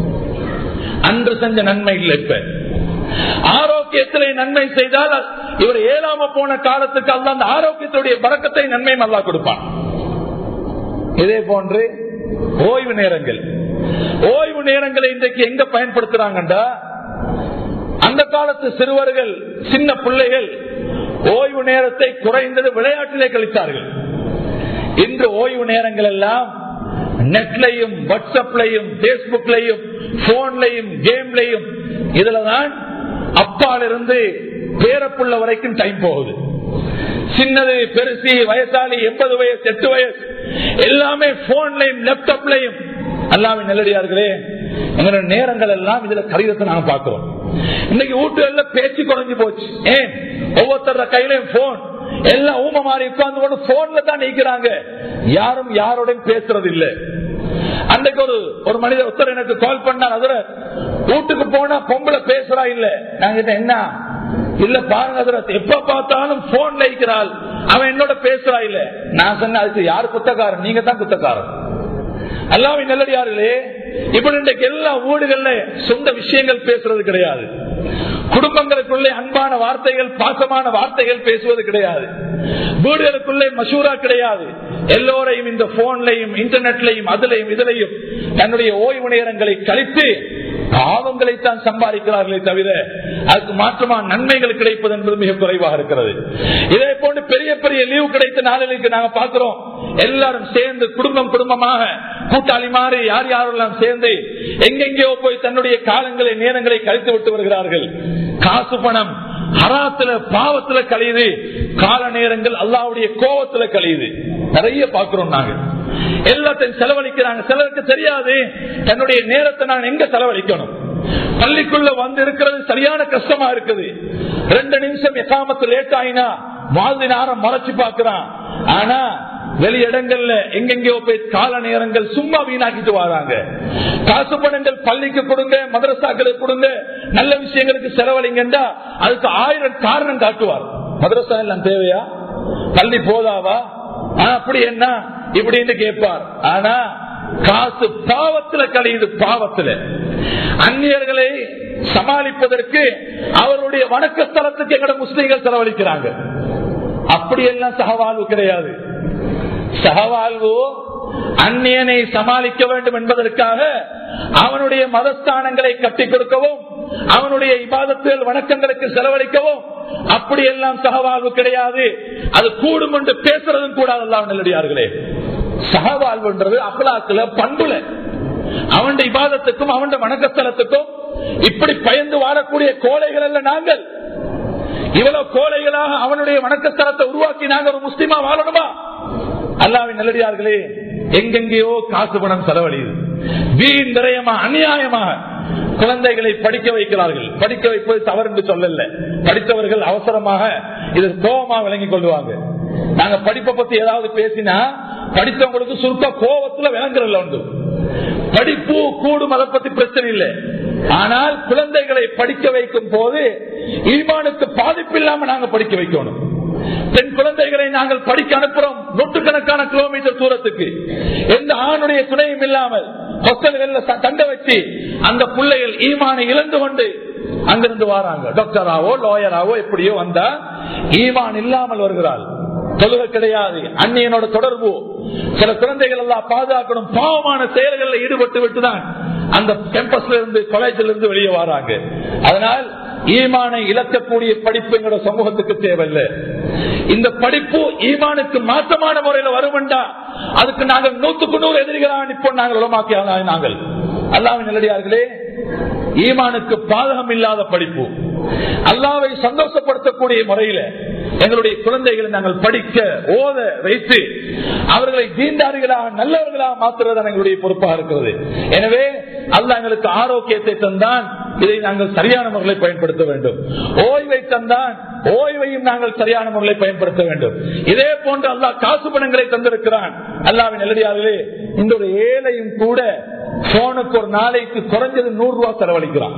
அன்று செஞ்ச நன்மை இல்லை இப்ப ஆரோக்கியத்திலே நன்மை செய்தால் இவர் ஏழாம போன காலத்துக்கு அல்ல அந்த ஆரோக்கியத்துடைய பறக்கத்தை நன்மை நல்லா கொடுப்பான் இதே போன்று ஓய்வு நேரங்கள் ஓய்வு நேரங்களை இன்றைக்கு எங்க பயன்படுத்துறாங்கண்டா அந்த காலத்து சிறுவர்கள் சின்ன பிள்ளைகள் ஓய்வு நேரத்தை குறைந்தது விளையாட்டிலே கழித்தார்கள் இன்று ஓய்வு நேரங்கள் எல்லாம் நெட்லையும் வாட்ஸ்அப்லையும் பேஸ்புக்லையும் போன்லையும் கேம்லையும் இதுலதான் அப்பால் இருந்து பேரப்புள்ள வரைக்கும் டைம் போகுது சின்னது பெருசி வயசாளி எண்பது வயசு எட்டு வயசு எல்லாமே போன்லையும் லேப்டாப்லையும் அல்லாமே நல்லடியார்களே எங்களோட நேரங்கள் எல்லாம் இதுல கடிதத்தை நாங்க பாக்குறோம் இன்னைக்கு வீட்டுல பேச்சு குறைஞ்சு போச்சு ஏன் ஒவ்வொருத்தர கையிலையும் போன் எல்லாம் ஊம மாறி உட்கார்ந்து கொண்டு போன்ல தான் நீக்கிறாங்க யாரும் யாரோடையும் பேசுறது இல்ல அன்றைக்கு ஒரு ஒரு மனிதர் ஒருத்தர் எனக்கு கால் பண்ணார் அதுல வீட்டுக்கு போனா பொம்பளை பேசுறா இல்ல நாங்க என்ன இல்ல பாருங்க அதுல எப்ப பார்த்தாலும் போன்ல இருக்கிறாள் அவன் என்னோட பேசுறா இல்ல நான் சொன்ன அதுக்கு யாரு குத்தக்காரன் நீங்க தான் குத்தக்காரன் அல்லாவின் நல்லடியார்களே இப்படி இன்றைக்கு எல்லா வீடுகள்ல சொந்த விஷயங்கள் பேசுறது கிடையாது குடும்பங்களுக்குள்ளே அன்பான வார்த்தைகள் பாசமான வார்த்தைகள் பேசுவது கிடையாது வீடுகளுக்குள்ளே மசூரா கிடையாது எல்லோரையும் இந்த போன்லையும் இன்டர்நெட்லையும் அதுலையும் இதுலையும் தன்னுடைய ஓய்வு நேரங்களை கழித்து பாவங்களை தான் சம்பாதிக்கிறார்களே தவிர அதுக்கு மாற்றமா நன்மைகள் கிடைப்பது என்பது மிக குறைவாக இருக்கிறது இதே போன்று பெரிய பெரிய லீவு கிடைத்த நாளிலுக்கு நாங்க பார்க்கிறோம் எல்லாரும் சேர்ந்து குடும்பம் குடும்பமாக கூட்டாளி மாறி யார் யாரெல்லாம் சேர்ந்து எங்கெங்கேயோ போய் தன்னுடைய காலங்களை நேரங்களை கழித்து விட்டு வருகிறார்கள் காசு பணம் ஹராத்துல பாவத்துல கழியுது கால நேரங்கள் அல்லாவுடைய கோபத்துல கழியுது நிறைய பாக்குறோம் நாங்க எல்லாத்தையும் செலவழிக்கிறாங்க சிலருக்கு தெரியாது தன்னுடைய நேரத்தை நான் எங்க செலவழிக்கணும் பள்ளிக்குள்ள வந்து இருக்கிறது சரியான கஷ்டமா இருக்குது ரெண்டு நிமிஷம் எசாமத்து லேட் ஆயினா மாதிரி நேரம் மறைச்சு பாக்குறான் ஆனா வெளியிடங்கள்ல எங்கெங்கயோ போய் கால நேரங்கள் சும்மா வீணாக்கிட்டு வராங்க காசு பணங்கள் பள்ளிக்கு கொடுங்க மதரசாக்களுக்கு கொடுங்க நல்ல விஷயங்களுக்கு செலவழிங்கண்டா அதுக்கு ஆயிரம் காரணம் காட்டுவார் மதரசா எல்லாம் தேவையா பள்ளி போதாவா அப்படி என்ன இப்படின்னு கேட்பார் ஆனா காசு பாவத்துல கழியுது பாவத்துல அந்நியர்களை சமாளிப்பதற்கு அவருடைய வணக்கஸ்தலத்துக்கு எங்கட முஸ்லீம்கள் செலவழிக்கிறாங்க அப்படியெல்லாம் சகவாழ்வு கிடையாது சகவாழ்வு அந்நியனை சமாளிக்க வேண்டும் என்பதற்காக அவனுடைய மதஸ்தானங்களை கட்டிக் கொடுக்கவும் அவனுடைய இபாதத்துகள் வணக்கங்களுக்கு செலவழிக்கவும் அப்படியெல்லாம் சகவாழ்வு கிடையாது அது கூடும் என்று பேசுறதும் கூடாது எல்லாம் நல்லடியார்களே சகவாழ்வுன்றது அகலாக்குல பண்புல அவன் இபாதத்துக்கும் அவன் வணக்கஸ்தலத்துக்கும் இப்படி பயந்து வாழக்கூடிய கோழைகள் அல்ல நாங்கள் இவ்வளவு கோழைகளாக அவனுடைய வணக்கஸ்தலத்தை உருவாக்கி நாங்கள் ஒரு முஸ்லிமா வாழணுமா அல்லாவின் நல்லடியார்களே எங்கெங்கேயோ காசு பணம் செலவழியுது வீண் நிறையமா அநியாயமாக குழந்தைகளை படிக்க வைக்கிறார்கள் படிக்க வைப்பது தவறு என்று சொல்லல படித்தவர்கள் அவசரமாக இது கோபமா விளங்கிக் கொள்வாங்க நாங்க படிப்பை பத்தி ஏதாவது பேசினா படித்தவங்களுக்கு சுருக்க கோபத்துல விளங்குறதுல உண்டு படிப்பு கூடும் அதை பத்தி பிரச்சனை இல்லை ஆனால் குழந்தைகளை படிக்க வைக்கும் போது ஈமானுக்கு பாதிப்பு இல்லாம நாங்க படிக்க வைக்கணும் பெண் குழந்தைகளை நாங்கள் படிக்க அனுப்புறோம் நூற்றுக்கணக்கான கிலோமீட்டர் தூரத்துக்கு எந்த ஆணுடைய துணையும் இல்லாமல் ஹொஸ்டல்கள்ல தங்க வச்சு அந்த பிள்ளைகள் ஈமானை இழந்து கொண்டு அங்கிருந்து வராங்க டாக்டராவோ லாயராவோ எப்படியோ வந்தா ஈமான் இல்லாமல் வருகிறாள் தொழுகை கிடையாது அந்நியனோட தொடர்பு சில குழந்தைகள் எல்லாம் பாதுகாக்கணும் பாவமான செயல்களில் ஈடுபட்டு விட்டுதான் அந்த கேம்பஸ்ல இருந்து காலேஜில் இருந்து வெளியே வராங்க அதனால் ஈமானை இழக்கக்கூடிய படிப்பு எங்களோட சமூகத்துக்கு தேவையில்லை இந்த படிப்பு ஈமானுக்கு மாற்றமான முறையில் வருமெண்டா அதுக்கு நாங்கள் நூத்துக்கு நூறு எதிரிகளாக இப்போ நாங்கள் உலமாக்கி நாங்கள் அல்லாவின் நிலடியார்களே ஈமானுக்கு பாதகம் இல்லாத படிப்பு அல்லாவை சந்தோஷப்படுத்தக்கூடிய முறையில எங்களுடைய குழந்தைகளை நாங்கள் படிக்க ஓத வைத்து அவர்களை தீண்டாரிகளாக நல்லவர்களாக மாற்றுறது எங்களுடைய பொறுப்பாக இருக்கிறது எனவே அல்ல எங்களுக்கு ஆரோக்கியத்தை தந்தான் இதை நாங்கள் சரியான முறையில் பயன்படுத்த வேண்டும் ஓய்வை தந்தான் ஓய்வையும் நாங்கள் சரியான முறையில் பயன்படுத்த வேண்டும் இதே போன்று அல்லாஹ் காசு பணங்களை தந்திருக்கிறான் அல்லாவின் நல்லடியார்களே இந்த ஒரு ஏழையும் கூட போனுக்கு ஒரு நாளைக்கு குறைஞ்சது நூறு ரூபாய் செலவழிக்கிறான்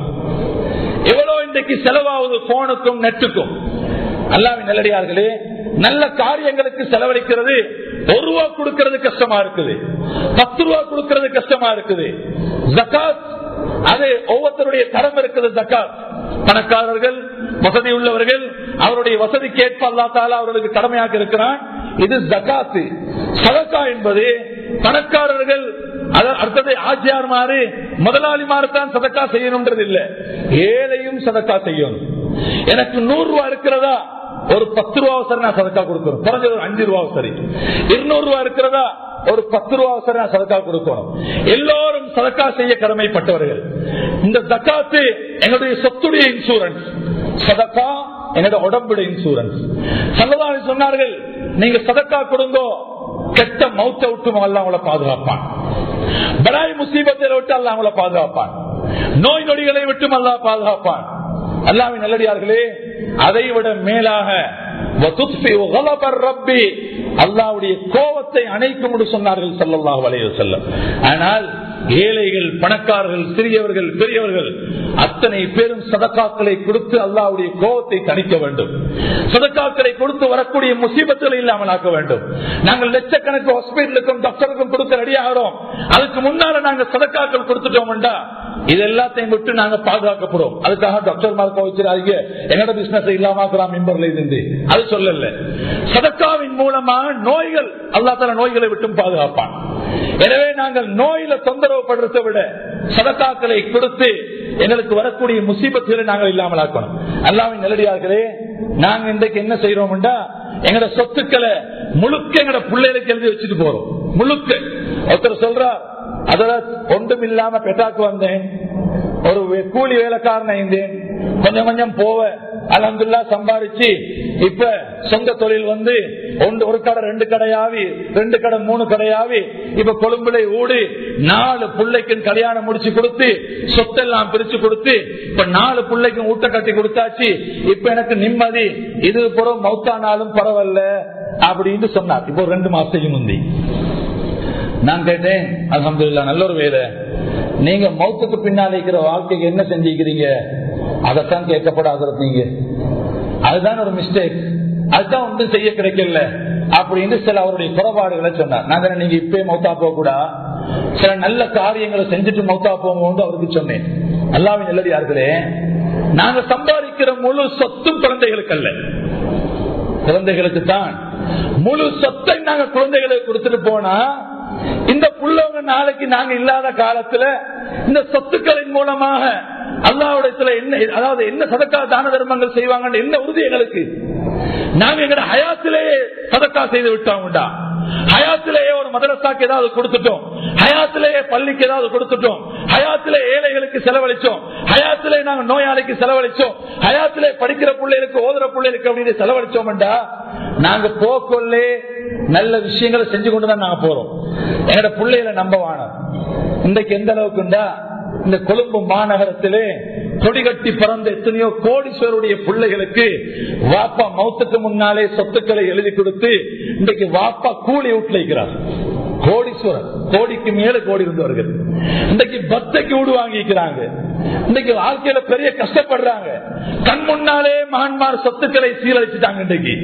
எவ்வளவு இன்றைக்கு செலவாகுது போனுக்கும் நெட்டுக்கும் அல்லாவின் நல்லடியார்களே நல்ல காரியங்களுக்கு செலவழிக்கிறது ஒரு ரூபா கொடுக்கிறது கஷ்டமா இருக்குது பத்து ரூபா கொடுக்கிறது கஷ்டமா இருக்குது ஜக்காத் அது ஒவ்வொருத்தருடைய தரம் இருக்குது ஜக்காத் பணக்காரர்கள் வசதி உள்ளவர்கள் அவருடைய வசதிக்கு ஏற்ப அல்லா தாலா அவர்களுக்கு கடமையாக இருக்கிறான் இது ஜக்காத்து சதக்கா என்பது பணக்காரர்கள் அடுத்தது ஆட்சியார் மாறு முதலாளி தான் சதக்கா செய்யணும்ன்றது இல்ல ஏழையும் சதக்கா செய்யணும் எனக்கு நூறு ரூபாய் இருக்கிறதா ஒரு பத்து ரூபா சரி நான் சதக்கா கொடுக்கணும் குறைஞ்சது ஒரு அஞ்சு ரூபா சரி இருநூறு ரூபா இருக்கிறதா ஒரு பத்து ரூபா சரி நான் சதக்கா கொடுக்கணும் எல்லோரும் சதக்கா செய்ய கடமைப்பட்டவர்கள் இந்த தக்காத்து எங்களுடைய சொத்துடைய இன்சூரன்ஸ் சதக்கா என்னோட உடம்புடைய இன்சூரன்ஸ் சல்லதாரி சொன்னார்கள் நீங்க சதக்கா கொடுங்கோ கெட்ட மௌத்த விட்டு அல்ல அவங்கள பாதுகாப்பான் பலாய் முசீபத்தை விட்டு அல்ல அவங்கள பாதுகாப்பான் நோய் நொடிகளை விட்டும் அல்லா பாதுகாப்பான் அல்லாவின் நல்லடியார்களே அதை விட மேலாக அல்லாவுடைய கோபத்தை அணைக்கும் சொன்னார்கள் சல்லல்லாஹ் வலைய செல்லம் ஆனால் ஏழைகள் பணக்காரர்கள் சிறியவர்கள் பெரியவர்கள் அத்தனை பேரும் சதக்காக்களை கொடுத்து அல்லாவுடைய கோபத்தை தணிக்க வேண்டும் சதக்காக்களை கொடுத்து வரக்கூடிய முசீபத்துகளை இல்லாமல் ஆக்க வேண்டும் நாங்கள் லட்சக்கணக்கு ஹாஸ்பிட்டலுக்கும் டாக்டருக்கும் கொடுக்க ரெடி ஆகிறோம் அதுக்கு முன்னால நாங்க சதக்காக்கள் கொடுத்துட்டோம்டா இது எல்லாத்தையும் விட்டு நாங்க பாதுகாக்கப்படுவோம் அதுக்காக டாக்டர் மார்க் வச்சிருக்காங்க என்னோட பிசினஸ் இல்லாம மெம்பர்ல இருந்து அது சொல்லல சதக்காவின் மூலமாக நோய்கள் அல்லா தலா நோய்களை விட்டும் பாதுகாப்பான் எனவே நாங்கள் நோயில தொந்தரவு படுறதை விட சதக்காக்களை கொடுத்து எங்களுக்கு வரக்கூடிய முசீபத்துகளை நாங்கள் இல்லாமல் ஆக்கணும் அல்லாவின் நிலடியார்களே நாங்க இன்றைக்கு என்ன செய்யறோம்டா எங்கட சொத்துக்களை முழுக்க எங்கட பிள்ளைகளுக்கு எழுதி வச்சுட்டு போறோம் முழுக்க ஒருத்தர் சொல்றார் அதுல ஒன்றும் இல்லாம பெட்டாக்கு வந்தேன் ஒரு கூலி வேலைக்காரன் ஐந்தேன் கொஞ்சம் கொஞ்சம் போவ அலந்துல்லா சம்பாதிச்சு இப்ப சொந்த தொழில் வந்து ஒன்று ஒரு கடை ரெண்டு கடையாவி ரெண்டு கடை மூணு கடையாவி இப்ப கொழும்புல ஊடி நாலு பிள்ளைக்கும் கல்யாணம் முடிச்சு கொடுத்து சொத்தெல்லாம் பிரிச்சு கொடுத்து இப்ப நாலு பிள்ளைக்கும் ஊட்ட கட்டி கொடுத்தாச்சு இப்ப எனக்கு நிம்மதி இது புறம் மௌத்தானாலும் பரவாயில்ல அப்படின்னு சொன்னார் இப்போ ரெண்டு மாசத்துக்கு முந்தி நான் கேட்டேன் அலமதுல்லா நல்ல ஒரு வேலை நீங்க மௌத்துக்கு பின்னால் இருக்கிற வாழ்க்கைக்கு என்ன செஞ்சுக்கிறீங்க அதைத்தான் கேட்கப்படாதீங்க அதுதான் ஒரு மிஸ்டேக் அதுதான் ஒன்றும் செய்ய கிடைக்கல அப்படின்னு சில அவருடைய குறைபாடுகளை சொன்னார் நாங்க நீங்க இப்பயே மௌத்தா போக கூட சில நல்ல காரியங்களை செஞ்சுட்டு மௌத்தா போங்க அவருக்கு சொன்னேன் அல்லாவின் நல்லடியார்களே நாங்க சம்பாதிக்கிற முழு சொத்தும் குழந்தைகளுக்கு அல்ல குழந்தைகளுக்கு தான் முழு சொத்தை நாங்க குழந்தைகளுக்கு கொடுத்துட்டு போனா இந்த புள்ளவங்க நாளைக்கு நாங்க இல்லாத காலத்துல இந்த சொத்துக்களின் மூலமாக அல்லாவுடைய என்ன அதாவது என்ன சதக்கா தான தர்மங்கள் செய்வாங்கன்னு என்ன உறுதி எங்களுக்கு நாங்க எங்க ஹயாத்திலேயே சதக்கா செய்து விட்டோம்டா ஹயாத்திலேயே ஒரு மதரசாக்கு ஏதாவது கொடுத்துட்டோம் ஹயாத்திலேயே பள்ளிக்கு ஏதாவது கொடுத்துட்டோம் ஹயாத்திலே ஏழைகளுக்கு செலவழிச்சோம் ஹயாத்திலே நாங்க நோயாளிக்கு செலவழிச்சோம் ஹயாத்திலே படிக்கிற பிள்ளைகளுக்கு ஓதுற பிள்ளைகளுக்கு அப்படின்னு செலவழிச்சோம்டா நாங்க போக்கொள்ளே நல்ல விஷயங்களை செஞ்சு கொண்டுதான் நாங்க போறோம் என்னோட பிள்ளைகளை நம்பவான இன்றைக்கு எந்த அளவுக்குண்டா இந்த கொழும்பு மாநகரத்திலே கொடிகட்டி பறந்த எத்தனையோ கோடீஸ்வருடைய பிள்ளைகளுக்கு வாப்பா மௌத்துக்கு முன்னாலே சொத்துக்களை எழுதி கொடுத்து இன்றைக்கு வாப்பா கூலி விட்டுலைக்கிறார் கோடி கோடீஸ்வரர் கோடிக்கு மேல கோடி இருந்தவர்கள் இன்னைக்கு பக்தைக்கு வீடு வாங்கிக்கிறாங்க இன்னைக்கு வாழ்க்கையில பெரிய கஷ்டப்படுறாங்க கண் முன்னாலே மகன்மார் சொத்துக்களை சீரழிச்சுட்டாங்க இன்னைக்கு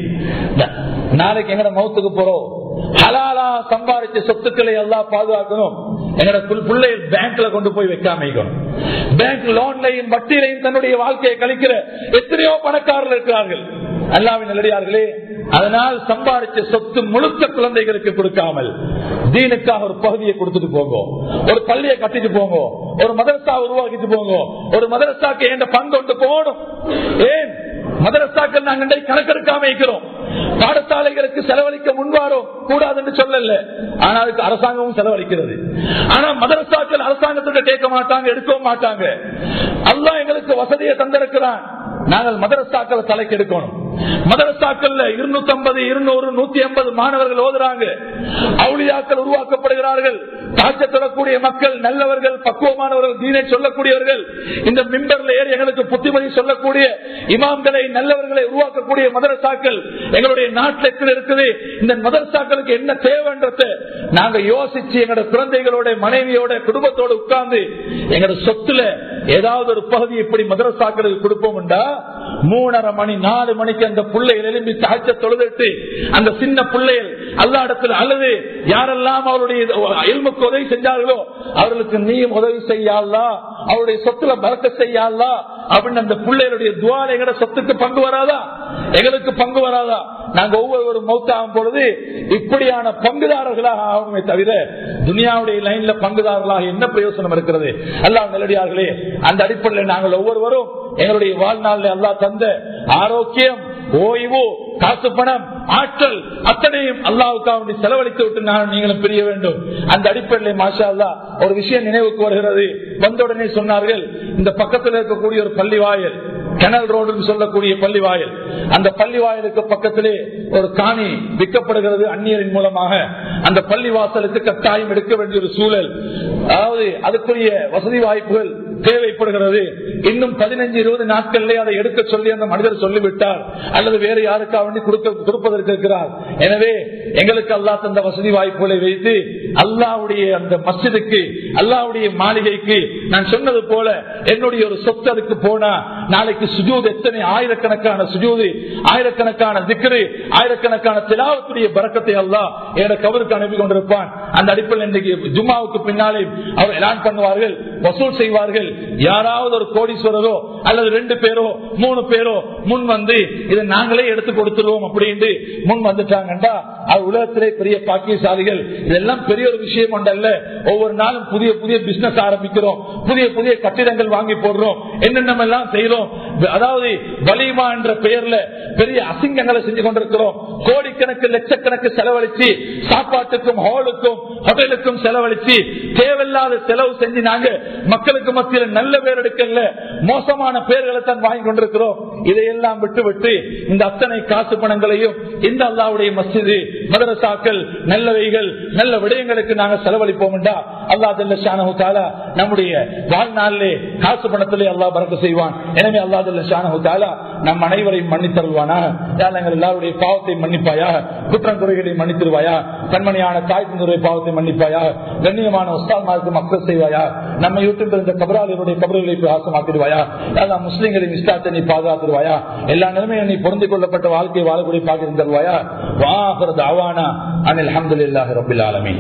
நாளைக்கு எங்கட மௌத்துக்கு போறோம் ஹலாலா சம்பாதிச்ச சொத்துக்களை எல்லாம் பாதுகாக்கணும் எங்கட பிள்ளை பேங்க்ல கொண்டு போய் வைக்காம இருக்கணும் பேங்க் லோன்லையும் வட்டியிலையும் தன்னுடைய வாழ்க்கையை கழிக்கிற எத்தனையோ பணக்காரர்கள் இருக்கிறார்கள் அல்லாவின் நிலடியார்களே அதனால் சம்பாதிச்ச சொத்து முழுக்க குழந்தைகளுக்கு கொடுக்காமல் தீனுக்காக ஒரு பகுதியை கொடுத்துட்டு போங்க ஒரு பள்ளியை கட்டிட்டு போங்க ஒரு மதரசா உருவாக்கிட்டு போங்க ஒரு மதரசாக்கு என்ற பங்கொண்டு போகணும் ஏன் மதரசாக்கள் நாங்கள் கணக்கெடுக்காம இருக்கிறோம் பாடசாலைகளுக்கு செலவழிக்க முன்வாரோம் கூடாது என்று சொல்லல ஆனா அதுக்கு அரசாங்கமும் செலவழிக்கிறது ஆனா மதரசாக்கள் அரசாங்கத்திட்ட கேட்க மாட்டாங்க எடுக்கவும் மாட்டாங்க அல்லா எங்களுக்கு வசதியை தந்திருக்கிறான் நாங்கள் மதரசாக்களை தலைக்கு எடுக்கணும் மதரசாக்கள்ல இருநூத்தி ஐம்பது இருநூறு நூத்தி ஐம்பது மாணவர்கள் ஓதுறாங்க அவுளியாக்கள் உருவாக்கப்படுகிறார்கள் தாக்கத்தரக்கூடிய மக்கள் நல்லவர்கள் பக்குவமானவர்கள் தீனை சொல்லக்கூடியவர்கள் இந்த மிம்பர்ல ஏறி எங்களுக்கு புத்திமதி சொல்லக்கூடிய இமாம்களை நல்லவர்களை உருவாக்கக்கூடிய மதரசாக்கள் எங்களுடைய நாட்டில் எத்தனை இருக்குது இந்த மதரசாக்களுக்கு என்ன தேவைன்றத நாங்க யோசிச்சு எங்களோட குழந்தைகளோட மனைவியோட குடும்பத்தோட உட்கார்ந்து எங்களோட சொத்துல ஏதாவது ஒரு பகுதி இப்படி மதரசாக்களுக்கு கொடுப்போம்டா மூணரை மணி நாலு மணிக்கு அந்த பிள்ளைகள் எழும்பி தாய்ச்ச தொழுதுட்டு அந்த சின்ன பிள்ளைகள் அல்லா இடத்துல அல்லது யாரெல்லாம் அவருடைய எல்முக்கு உதவி செஞ்சார்களோ அவர்களுக்கு நீயும் உதவி செய்யலா அவருடைய சொத்துல பறக்க செய்யலா அப்படின்னு அந்த பிள்ளைகளுடைய துவார எங்கட சொத்துக்கு பங்கு வராதா எங்களுக்கு பங்கு வராதா நாங்க ஒவ்வொரு மௌத்தாகும் பொழுது இப்படியான பங்குதாரர்களாக ஆகுமே தவிர துனியாவுடைய லைன்ல பங்குதாரர்களாக என்ன பிரயோசனம் இருக்கிறது அல்லா நிலடியார்களே அந்த அடிப்படையில் நாங்கள் ஒவ்வொருவரும் எங்களுடைய வாழ்நாளில் அல்லா தந்த ஆரோக்கியம் ஓய்வு காசு பணம் ஆற்றல் அத்தனையும் அல்லாவுக்காக செலவழித்து விட்டு நான் நீங்களும் பிரிய வேண்டும் அந்த அடிப்படையில் மாஷா அல்லா ஒரு விஷயம் நினைவுக்கு வருகிறது வந்த உடனே சொன்னார்கள் இந்த பக்கத்தில் இருக்கக்கூடிய ஒரு பள்ளி வாயல் கெனல் ரோடு சொல்லக்கூடிய பள்ளி வாயல் அந்த பள்ளி வாயலுக்கு பக்கத்திலே ஒரு காணி விற்கப்படுகிறது அந்நியரின் மூலமாக அந்த பள்ளி வாசலுக்கு கட்டாயம் எடுக்க வேண்டிய ஒரு சூழல் அதாவது அதுக்குரிய வசதி வாய்ப்புகள் தேவைப்படுகிறது இன்னும் பதினஞ்சு இருபது நாட்களிலே அதை எடுக்க சொல்லி அந்த மனிதர் சொல்லிவிட்டார் அல்லது வேறு யாருக்கா வேண்டி கொடுப்பதற்கு இருக்கிறார் எனவே எங்களுக்கு அல்லா தந்த வசதி வாய்ப்புகளை வைத்து அல்லாவுடைய அந்த மசிதுக்கு அல்லாவுடைய மாளிகைக்கு நான் சொன்னது போல என்னுடைய ஒரு சொத்து அதுக்கு போனா நாளைக்கு சுஜூது எத்தனை ஆயிரக்கணக்கான சுஜூது ஆயிரக்கணக்கான திக்ரு ஆயிரக்கணக்கான திலாவத்துடைய பறக்கத்தை அல்லா என கவருக்கு அனுப்பி கொண்டிருப்பான் அந்த அடிப்படையில் இன்றைக்கு ஜும்மாவுக்கு பின்னாலே அவர் எலான் பண்ணுவார்கள் வசூல் செய்வார்கள் யாராவது ஒரு கோடீஸ்வரரோ அல்லது ரெண்டு பேரோ மூணு பேரோ முன் வந்து இதை நாங்களே எடுத்து கொடுத்துருவோம் அப்படின்னு முன் வந்துட்டாங்கண்டா அது உலகத்திலே பெரிய பாக்கியசாலிகள் இதெல்லாம் பெரிய ஒரு விஷயம் ஒன்றல்ல ஒவ்வொரு நாளும் புதிய புதிய பிசினஸ் ஆரம்பிக்கிறோம் புதிய புதிய கட்டிடங்கள் வாங்கி போடுறோம் என்னென்ன எல்லாம் செய்யறோம் அதாவது வலிமா என்ற பெயர்ல பெரிய அசிங்கங்களை செஞ்சு கொண்டிருக்கிறோம் கோடிக்கணக்கு லட்சக்கணக்கு செலவழிச்சு சாப்பாட்டுக்கும் ஹாலுக்கும் ஹோட்டலுக்கும் செலவழிச்சு தேவையில்லாத செலவு செஞ்சு நாங்க மக்களுக்கு மத்தியில் நல்ல பேர் எடுக்கல மோசமான பெயர்களை தான் வாங்கி கொண்டிருக்கிறோம் இதையெல்லாம் விட்டு விட்டு இந்த அத்தனை காசு பணங்களையும் இந்த அல்லாவுடைய மசிது மதரசாக்கள் நல்லவைகள் நல்ல விடயங்களுக்கு நாங்க செலவழிப்போம் அல்லா ஜல்ல நம்முடைய வாழ்நாளிலே காசு பணத்திலே அல்லா பறக்க செய்வான் எனவே அல்லா ஜல்ல நம் அனைவரையும் மன்னித்தருவானா எங்கள் எல்லாருடைய பாவத்தை மன்னிப்பாயா குற்றம் குறைகளை மன்னித்திருவாயா கண்மணியான தாய் தந்தைய பாவத்தை மன்னிப்பாயா கண்ணியமான உஸ்தாத்மாருக்கு மக்கள் செய்வாயா நம்ம யூடியூப் இந்த கபராளிகளுடைய கபர்களை ஆசமாக்கிடுவாயா அதான் முஸ்லீம்களின் இஸ்லாத்தை நீ பாதுகாத்துருவாயா எல்லா நிலைமையும் நீ பொருந்திக் கொள்ளப்பட்ட வாழ்க்கையை வாழக்கூடிய பாக்கி தருவாயா வாஹரது அவானா அனில் அஹமதுல்லாஹி ரபில் ஆலமீன்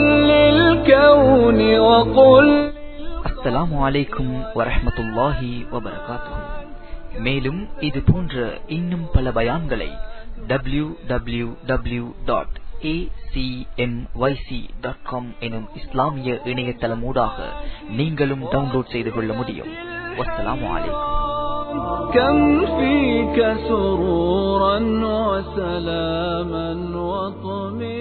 அஸ்ஸலாமு அலைக்கும் வரஹ்மத்துல்லாஹி வபரகாத்துஹு மேலும் இது போன்ற இன்னும் பல பயான்களை W W W dot acmyc.com எனும் இஸ்லாமிய இணையதளம் ஊடாக நீங்களும் டவுன்லோட் செய்து கொள்ள முடியும் வஸ்ஸலாமு அலைக்கும் كم فيك سرورا وسلاما وطمئنا